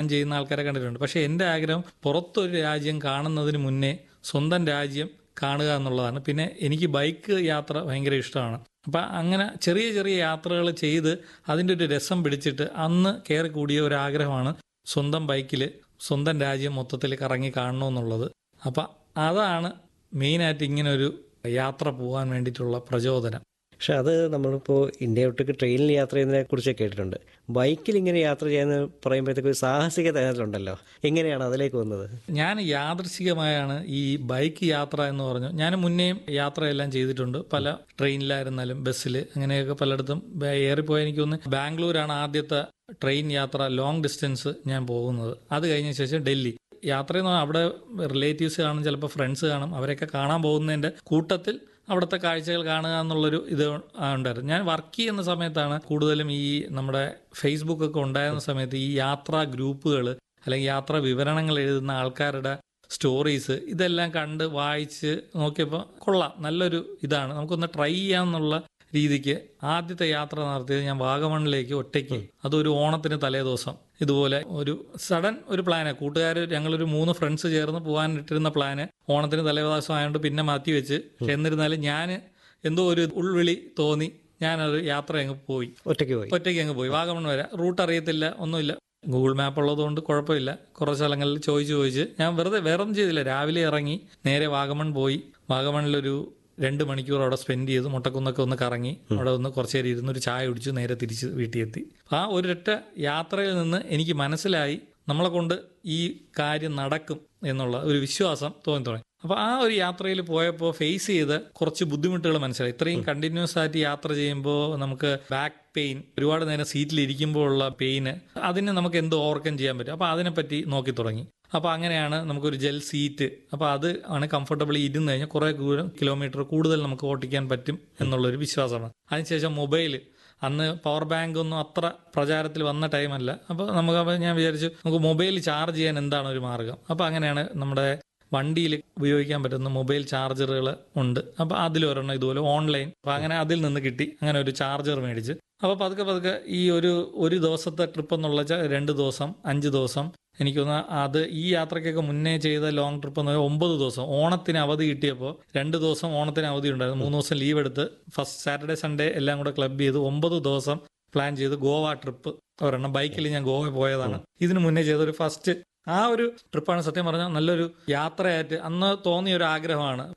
ചെയ്യുന്ന ആൾക്കാരെ കണ്ടിട്ടുണ്ട് പക്ഷെ എൻ്റെ ആഗ്രഹം പുറത്തൊരു രാജ്യം കാണുന്നതിന് മുന്നേ സ്വന്തം രാജ്യം കാണുക എന്നുള്ളതാണ് പിന്നെ എനിക്ക് ബൈക്ക് യാത്ര ഭയങ്കര ഇഷ്ടമാണ് അപ്പം അങ്ങനെ ചെറിയ ചെറിയ യാത്രകൾ ചെയ്ത് അതിൻ്റെ ഒരു രസം പിടിച്ചിട്ട് അന്ന് കയറി കൂടിയ ഒരു ആഗ്രഹമാണ് സ്വന്തം ബൈക്കിൽ സ്വന്തം രാജ്യം മൊത്തത്തിൽ കറങ്ങി കാണണമെന്നുള്ളത് അപ്പം അതാണ് മെയിനായിട്ട് ഇങ്ങനെ ഒരു യാത്ര പോകാൻ വേണ്ടിയിട്ടുള്ള പ്രചോദനം പക്ഷെ അത് നമ്മളിപ്പോൾ ഇന്ത്യ ഒട്ടുക്ക് ട്രെയിനിൽ യാത്ര ചെയ്യുന്നതിനെ കുറിച്ച് കേട്ടിട്ടുണ്ട് ബൈക്കിൽ ഇങ്ങനെ യാത്ര ചെയ്യുന്ന പറയുമ്പോഴത്തേക്ക് ഒരു സാഹസികത അതിലുണ്ടല്ലോ എങ്ങനെയാണ് അതിലേക്ക് വന്നത് ഞാൻ യാദൃശികമായാണ് ഈ ബൈക്ക് യാത്ര എന്ന് പറഞ്ഞു ഞാൻ മുന്നേയും യാത്രയെല്ലാം ചെയ്തിട്ടുണ്ട് പല ട്രെയിനിലായിരുന്നാലും ബസ്സിൽ അങ്ങനെയൊക്കെ പലയിടത്തും ഏറിപ്പോയ എനിക്ക് തോന്നുന്നു ബാംഗ്ലൂരാണ് ആദ്യത്തെ ട്രെയിൻ യാത്ര ലോങ് ഡിസ്റ്റൻസ് ഞാൻ പോകുന്നത് അത് കഴിഞ്ഞ ശേഷം ഡൽഹി യാത്ര എന്ന് പറഞ്ഞാൽ അവിടെ റിലേറ്റീവ്സ് കാണും ചിലപ്പോൾ ഫ്രണ്ട്സ് കാണും അവരെയൊക്കെ കാണാൻ പോകുന്നതിൻ്റെ കൂട്ടത്തിൽ അവിടുത്തെ കാഴ്ചകൾ കാണുക എന്നുള്ളൊരു ഇത് ഉണ്ടായിരുന്നു ഞാൻ വർക്ക് ചെയ്യുന്ന സമയത്താണ് കൂടുതലും ഈ നമ്മുടെ ഫേസ്ബുക്ക് ഒക്കെ ഉണ്ടായിരുന്ന സമയത്ത് ഈ യാത്രാ ഗ്രൂപ്പുകൾ അല്ലെങ്കിൽ യാത്രാ വിവരണങ്ങൾ എഴുതുന്ന ആൾക്കാരുടെ സ്റ്റോറീസ് ഇതെല്ലാം കണ്ട് വായിച്ച് നോക്കിയപ്പോൾ കൊള്ളാം നല്ലൊരു ഇതാണ് നമുക്കൊന്ന് ട്രൈ ചെയ്യാമെന്നുള്ള രീതിക്ക് ആദ്യത്തെ യാത്ര നടത്തിയത് ഞാൻ വാഗമണിലേക്ക് ഒറ്റയ്ക്ക് അതൊരു ഓണത്തിന് തലേ ദിവസം ഇതുപോലെ ഒരു സഡൻ ഒരു പ്ലാന് കൂട്ടുകാർ ഞങ്ങളൊരു മൂന്ന് ഫ്രണ്ട്സ് ചേർന്ന് പോകാൻ ഇട്ടിരുന്ന പ്ലാന് ഓണത്തിന് തലേ ദിവസം ആയതുകൊണ്ട് പിന്നെ മാറ്റി വെച്ച് എന്നിരുന്നാലും ഞാൻ എന്തോ ഒരു ഉൾവിളി തോന്നി ഞാനത് യാത്ര അങ്ങ് പോയി ഒറ്റയ്ക്ക് പോയി ഒറ്റയ്ക്ക് അങ്ങ് പോയി വാഗമൺ വരെ റൂട്ട് അറിയത്തില്ല ഒന്നുമില്ല ഗൂഗിൾ മാപ്പ് ഉള്ളതുകൊണ്ട് കുഴപ്പമില്ല കുറച്ച് സ്ഥലങ്ങളിൽ ചോദിച്ച് ചോദിച്ച് ഞാൻ വെറുതെ വേറെ ഒന്നും ചെയ്തില്ല രാവിലെ ഇറങ്ങി നേരെ വാഗമൺ പോയി വാഗമണിലൊരു രണ്ട് മണിക്കൂർ അവിടെ സ്പെൻഡ് ചെയ്ത് മുട്ടക്കുന്നൊക്കെ ഒന്ന് കറങ്ങി അവിടെ ഒന്ന് കുറച്ച് നേരം ഇരുന്ന് ഒരു ചായ കുടിച്ചു നേരെ തിരിച്ച് വീട്ടിൽ എത്തി ആ ഒരൊറ്റ യാത്രയിൽ നിന്ന് എനിക്ക് മനസ്സിലായി നമ്മളെ കൊണ്ട് ഈ കാര്യം നടക്കും എന്നുള്ള ഒരു വിശ്വാസം തോന്നി തുടങ്ങി അപ്പോൾ ആ ഒരു യാത്രയിൽ പോയപ്പോൾ ഫേസ് ചെയ്ത കുറച്ച് ബുദ്ധിമുട്ടുകൾ മനസ്സിലായി ഇത്രയും കണ്ടിന്യൂസ് ആയിട്ട് യാത്ര ചെയ്യുമ്പോൾ നമുക്ക് ബാക്ക് പെയിൻ ഒരുപാട് നേരം സീറ്റിൽ ഇരിക്കുമ്പോൾ ഉള്ള പെയിന് അതിന് നമുക്ക് എന്ത് ഓവർകം ചെയ്യാൻ പറ്റും അപ്പോൾ അതിനെപ്പറ്റി നോക്കി തുടങ്ങി അപ്പോൾ അങ്ങനെയാണ് നമുക്കൊരു ജെൽ സീറ്റ് അപ്പോൾ അത് ആണ് കംഫർട്ടബിൾ ഇരുന്ന് കഴിഞ്ഞാൽ കുറേ ദൂരം കിലോമീറ്റർ കൂടുതൽ നമുക്ക് ഓട്ടിക്കാൻ പറ്റും എന്നുള്ളൊരു വിശ്വാസമാണ് അതിനുശേഷം മൊബൈൽ അന്ന് പവർ ബാങ്ക് ഒന്നും അത്ര പ്രചാരത്തിൽ വന്ന ടൈമല്ല അപ്പോൾ നമുക്ക് അപ്പോൾ ഞാൻ വിചാരിച്ചു നമുക്ക് മൊബൈൽ ചാർജ് ചെയ്യാൻ എന്താണ് ഒരു മാർഗം അപ്പോൾ അങ്ങനെയാണ് നമ്മുടെ വണ്ടിയിൽ ഉപയോഗിക്കാൻ പറ്റുന്ന മൊബൈൽ ചാർജറുകൾ ഉണ്ട് അപ്പോൾ അതിലൊരെണ്ണം ഇതുപോലെ ഓൺലൈൻ അപ്പോൾ അങ്ങനെ അതിൽ നിന്ന് കിട്ടി അങ്ങനെ ഒരു ചാർജർ മേടിച്ച് അപ്പോൾ പതുക്കെ പതുക്കെ ഈ ഒരു ഒരു ദിവസത്തെ ട്രിപ്പ് എന്നുള്ള വെച്ചാൽ രണ്ട് ദിവസം അഞ്ച് ദിവസം എനിക്കൊന്ന് അത് ഈ യാത്രയ്ക്കൊക്കെ മുന്നേ ചെയ്ത ലോങ് ട്രിപ്പ് എന്ന് പറഞ്ഞാൽ ഒമ്പത് ദിവസം ഓണത്തിന് അവധി കിട്ടിയപ്പോൾ രണ്ട് ദിവസം ഓണത്തിന് അവധി ഉണ്ടായിരുന്നു മൂന്ന് ദിവസം ലീവ് എടുത്ത് ഫസ്റ്റ് സാറ്റർഡേ സൺഡേ എല്ലാം കൂടെ ക്ലബ് ചെയ്ത് ഒമ്പത് ദിവസം പ്ലാൻ ചെയ്ത് ഗോവ ട്രിപ്പ് ഒരെണ്ണം ബൈക്കിൽ ഞാൻ ഗോവ പോയതാണ് ഇതിനു മുന്നേ ചെയ്ത ഒരു ഫസ്റ്റ് ആ ഒരു ട്രിപ്പാണ് സത്യം പറഞ്ഞാൽ നല്ലൊരു യാത്രയായിട്ട് അന്ന് തോന്നിയ ഒരു ആഗ്രഹമാണ്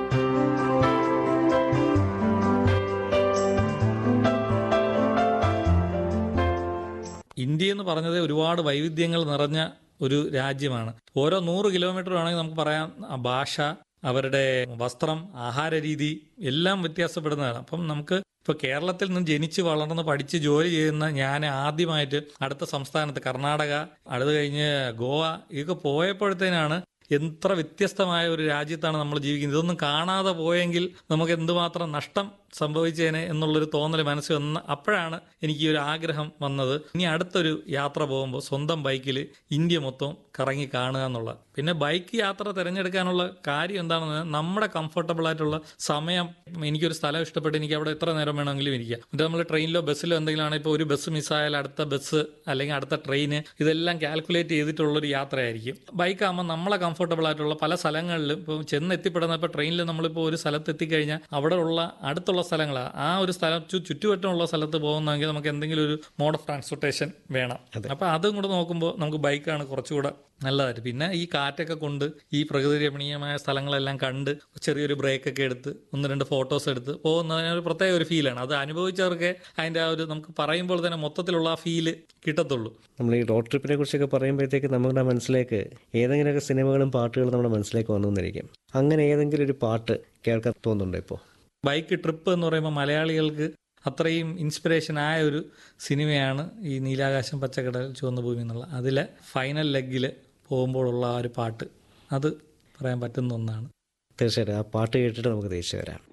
ഇന്ത്യ എന്ന് പറഞ്ഞത് ഒരുപാട് വൈവിധ്യങ്ങൾ നിറഞ്ഞ ഒരു രാജ്യമാണ് ഓരോ നൂറ് കിലോമീറ്റർ വേണമെങ്കിൽ നമുക്ക് പറയാം ആ ഭാഷ അവരുടെ വസ്ത്രം ആഹാര രീതി എല്ലാം വ്യത്യാസപ്പെടുന്നതാണ് അപ്പം നമുക്ക് ഇപ്പൊ കേരളത്തിൽ നിന്ന് ജനിച്ച് വളർന്ന് പഠിച്ച് ജോലി ചെയ്യുന്ന ഞാൻ ആദ്യമായിട്ട് അടുത്ത സംസ്ഥാനത്ത് കർണാടക അടുത്ത് കഴിഞ്ഞ് ഗോവ ഇതൊക്കെ പോയപ്പോഴത്തേനാണ് എത്ര വ്യത്യസ്തമായ ഒരു രാജ്യത്താണ് നമ്മൾ ജീവിക്കുന്നത് ഇതൊന്നും കാണാതെ പോയെങ്കിൽ നമുക്ക് എന്തുമാത്രം നഷ്ടം സംഭവിച്ചേനെ എന്നുള്ളൊരു തോന്നൽ മനസ്സിൽ വന്ന അപ്പോഴാണ് എനിക്ക് ഈ ഒരു ആഗ്രഹം വന്നത് ഇനി അടുത്തൊരു യാത്ര പോകുമ്പോൾ സ്വന്തം ബൈക്കിൽ ഇന്ത്യ മൊത്തം കറങ്ങി കാണുക എന്നുള്ള പിന്നെ ബൈക്ക് യാത്ര തിരഞ്ഞെടുക്കാനുള്ള കാര്യം എന്താണെന്ന് നമ്മുടെ കംഫർട്ടബിൾ ആയിട്ടുള്ള സമയം എനിക്കൊരു സ്ഥലം ഇഷ്ടപ്പെട്ട് എനിക്ക് അവിടെ എത്ര നേരം വേണമെങ്കിലും ഇരിക്കാം എന്നിട്ട് നമ്മൾ ട്രെയിനിലോ ബസ്സിലോ എന്തെങ്കിലും ആണെങ്കിൽ ഇപ്പോൾ ഒരു ബസ് മിസ്സായാൽ അടുത്ത ബസ് അല്ലെങ്കിൽ അടുത്ത ട്രെയിന് ഇതെല്ലാം കാൽക്കുലേറ്റ് ചെയ്തിട്ടുള്ളൊരു യാത്രയായിരിക്കും ബൈക്കാകുമ്പോൾ നമ്മളെ കംഫർട്ടബിൾ ആയിട്ടുള്ള പല സ്ഥലങ്ങളിലും ഇപ്പോൾ ചെന്ന് എത്തിപ്പെടുന്ന ഇപ്പോൾ ട്രെയിനിൽ നമ്മളിപ്പോൾ ഒരു സ്ഥലത്ത് എത്തിക്കഴിഞ്ഞാൽ അവിടെ ഉള്ള അടുത്തുള്ള സ്ഥലങ്ങളാണ് ആ ഒരു സ്ഥലം ചു- ചുറ്റുവട്ടമുള്ള സ്ഥലത്ത് പോകുന്നെങ്കിൽ നമുക്ക് എന്തെങ്കിലും ഒരു മോഡ് ഓഫ് ട്രാൻസ്പോർട്ടേഷൻ വേണം അപ്പോൾ അതും കൂടെ നോക്കുമ്പോൾ നമുക്ക് ബൈക്കാണ് കുറച്ചുകൂടെ നല്ലതായിട്ട് പിന്നെ ഈ കാറ്റൊക്കെ കൊണ്ട് ഈ പ്രകൃതി രമണീയമായ സ്ഥലങ്ങളെല്ലാം കണ്ട് ചെറിയൊരു ബ്രേക്ക് ഒക്കെ എടുത്ത് ഒന്ന് രണ്ട് ഫോട്ടോസ് എടുത്ത് പോകുന്നതിന് ഒരു പ്രത്യേക ഒരു ഫീലാണ് അത് അനുഭവിച്ചവർക്ക് അതിൻ്റെ ആ ഒരു നമുക്ക് പറയുമ്പോൾ തന്നെ മൊത്തത്തിലുള്ള ആ ഫീല് കിട്ടത്തുള്ളൂ നമ്മൾ ഈ റോഡ് ട്രിപ്പിനെ കുറിച്ചൊക്കെ പറയുമ്പോഴത്തേക്ക് നമ്മുടെ മനസ്സിലേക്ക് ഏതെങ്കിലുമൊക്കെ സിനിമകളും പാട്ടുകളും നമ്മുടെ മനസ്സിലേക്ക് വന്നു എന്നിരിക്കും അങ്ങനെ ഏതെങ്കിലും ഒരു പാട്ട് കേൾക്കാൻ തോന്നുന്നുണ്ടോ ഇപ്പോൾ ബൈക്ക് ട്രിപ്പ് എന്ന് പറയുമ്പോൾ മലയാളികൾക്ക് അത്രയും ഇൻസ്പിറേഷൻ ആയ ഒരു സിനിമയാണ് ഈ നീലാകാശം പച്ചക്കടൽ ചുവന്ന ഭൂമി എന്നുള്ള അതിലെ ഫൈനൽ ലെഗിൽ പോകുമ്പോഴുള്ള ആ ഒരു പാട്ട് അത് പറയാൻ പറ്റുന്ന ഒന്നാണ് തീർച്ചയായിട്ടും ആ പാട്ട് കേട്ടിട്ട് നമുക്ക് തിരിച്ചു വരാം